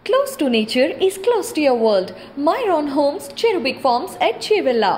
Close to nature is close to your world. Myron Homes, Cherubic Farms at Chevilla,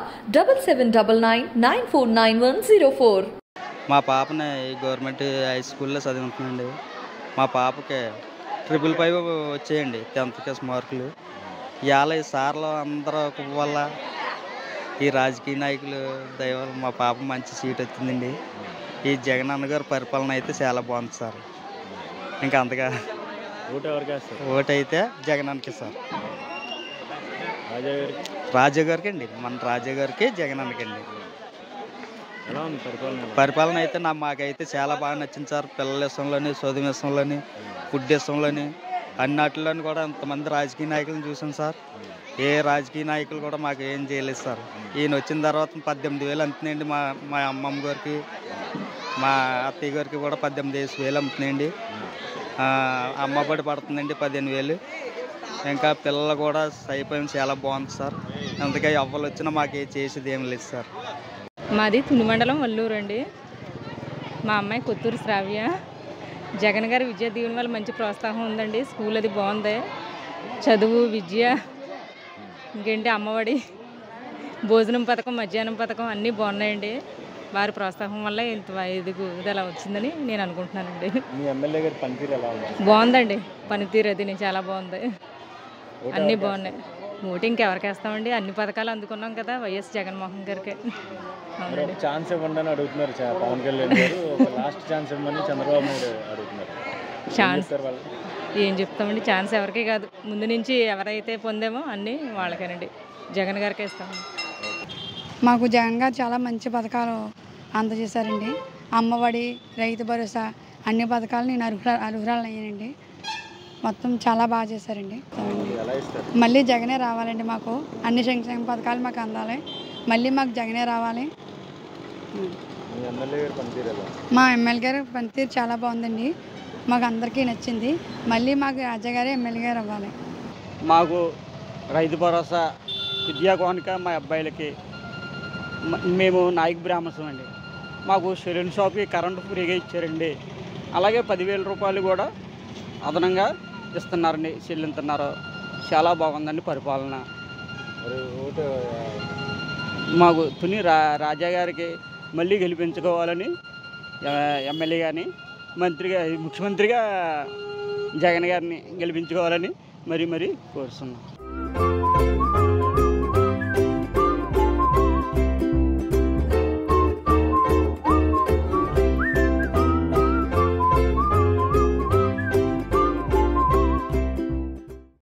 7799 మా పాపని government high స్కూల్లో చదువుతుందండి మా పాపకి ట్రిపుల్ ఫైవ్ వచ్చేయండి టెన్త్ క్లాస్ మార్కులు ఇవాళ ఈ సార్లు అందరూ వల్ల ఈ రాజకీయ నాయకులు దయవల్ల మా పాప మంచి సీట్ వచ్చిందండి ఈ జగన్ అన్న గారి పరిపాలన అయితే చాలా బాగుంది సార్ ఇంకా అంతగా ఓటు ఎవరికి వేస్తారు ఓటు అయితే జగన్ అన్నకి సార్ రాజా గారికి రాజా గారికి అండి మన రాజా గారికి జగన్ అన్నకండి ఎలా ఉంది పరిపాలన ఎలా? పరిపాలన అయితే నా మాకైతే చాలా బాగా నచ్చింది సార్ పిల్లల విషయంలోని చదువు విషయంలోని ఫుడ్ విషయంలోని అన్నిటిలోని కూడా అంతమంది రాజకీయ నాయకులను చూసాం సార్ ఏ రాజకీయ నాయకులు కూడా మాకు ఏం చేయలేదు సార్ ఈయన వచ్చిన తర్వాత పద్దెనిమిది వేలు అంతున్నాయండి మా మా అమ్మమ్మ గారికి మా అత్తయ్య గారికి కూడా పద్దెనిమిది వేలు అమ్ముతున్నాయండి ఆ, అమ్మబడి పడుతుందండి పదిహేను వేలు ఇంకా పిల్లలు కూడా అయిపోయింది చాలా బాగుంది సార్ అందుకే ఎవ్వరు వచ్చినా మాకు ఏ చేసేది ఏం లేదు సార్ మాది తుని మండలం వల్లూరు అండి మా అమ్మాయి కొత్తూరు శ్రావ్య జగన్ గారి విద్యా దీవెన వల్ల మంచి ప్రోత్సాహం ఉందండి స్కూల్ అది బాగుంది చదువు విద్య ఇంకేంటి అమ్మఒడి భోజనం పథకం మధ్యాహ్నం పథకం అన్నీ బాగున్నాయండి వారి ప్రోత్సాహం వల్ల ఇంత ఎదుగుదల వచ్చిందని నేను అనుకుంటున్నానండి మీ ఎమ్మెల్యే గారి పనితీరు ఎలా ఉంది బాగుందండి పనితీరు అది చాలా బాగుంది ఓటు అన్నీ ఎవరికి బాగున్నాయి ఓటు ఇంకెవరికి వేస్తామండి అన్ని పథకాలు అందుకున్నాం కదా వైఎస్ జగన్మోహన్ గారికి మరి అవునండి ఒక ఛాన్స్ ఇవ్వండి అని అడుగుతున్నారు చా- పవన్ కళ్యాణ్ గారు ఒక లాస్ట్ ఛాన్స్ ఇవ్వమని చంద్రబాబు నాయుడు అడుగుతున్నారు ఏం ఛాన్స్ చెప్తారు వాళ్ళు ఏం చెప్తామండి ఛాన్స్ ఎవరికీ కాదు ముందు నుంచి ఎవరైతే పొందామో అన్నీ వాళ్ళకేనండి జగన్ గారికి ఇస్తామండి మాకు జగన్ గారు చాలా మంచి పథకాలు అందజేశారండి అమ్మఒడి రైతు భరోసా అన్ని పథకాలు నేను అర్హుల అర్హురాలు అయ్యానండి మొత్తం చాలా బాగా చేశారండి మరి ఎలా ఇస్తారు మళ్ళీ జగనే రావాలండి మాకు అన్ని సంక్షేమ పథకాలు మాకు అందాలి మళ్ళీ మాకు జగనే రావాలి మీ ఎమ్మెల్యే గారి పనితీరు ఎలా ఉంది? మా ఎమ్మెల్యే గారు పనితీరు చాలా బాగుందండి మాకు అందరికీ నచ్చింది మళ్ళీ మాకు రాజా గారే ఎమ్మెల్యే గారు అవ్వాలి మాకు రైతు భరోసా విద్యా కోనిక మా అబ్బాయిలకి మ- మేము నాయక్ బ్రాహ్మణ్స్ అండి మాకు సెలూన్ షాప్కి కరెంటు ఫ్రీగా ఇచ్చారండి అలాగే పదివేల రూపాయలు కూడా అదనంగా ఇస్తున్నారండి చెల్లిస్తున్నారు చాలా బాగుందండి పరిపాలన మరి ఓటు ఆ, మాకు తుని రా రాజా గారికి మళ్ళీ గెలిపించుకోవాలని ఎ- ఎమ్మెల్యే గారిని మంత్రిగా ముఖ్యమంత్రిగా జగన్ గారిని గెలిపించుకోవాలని మరీ మరీ కోరుతున్నాం